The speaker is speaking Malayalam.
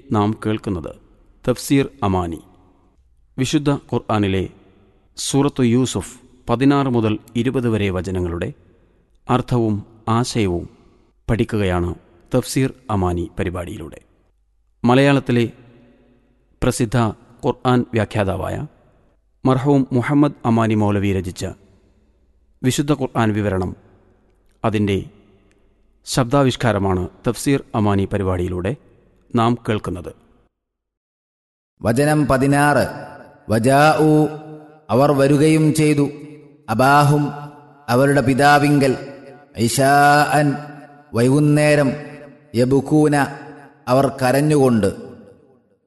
നാം കേൾക്കുന്നത് തഫ്സീർ അമാനി വിശുദ്ധ ഖുർആാനിലെ സൂറത്തു യൂസുഫ് പതിനാറ് മുതൽ ഇരുപത് വരെ വചനങ്ങളുടെ അർത്ഥവും ആശയവും പഠിക്കുകയാണ് തഫ്സീർ അമാനി പരിപാടിയിലൂടെ മലയാളത്തിലെ പ്രസിദ്ധ ഖുർആൻ വ്യാഖ്യാതാവായ മർഹൂം മുഹമ്മദ് അമാനി മൗലവി രചിച്ച വിശുദ്ധ ഖുർആൻ വിവരണം അതിൻ്റെ ശബ്ദാവിഷ്കാരമാണ് തഫ്സീർ അമാനി പരിപാടിയിലൂടെ നാം കേൾക്കുന്നത് വചനം പതിനാറ് വജാഊ അവർ വരുകയും ചെയ്തു അബാഹും അവരുടെ പിതാവിങ്കൽ ഐഷാഅൻ വൈകുന്നേരം യബുക്കൂന അവർ കരഞ്ഞുകൊണ്ട്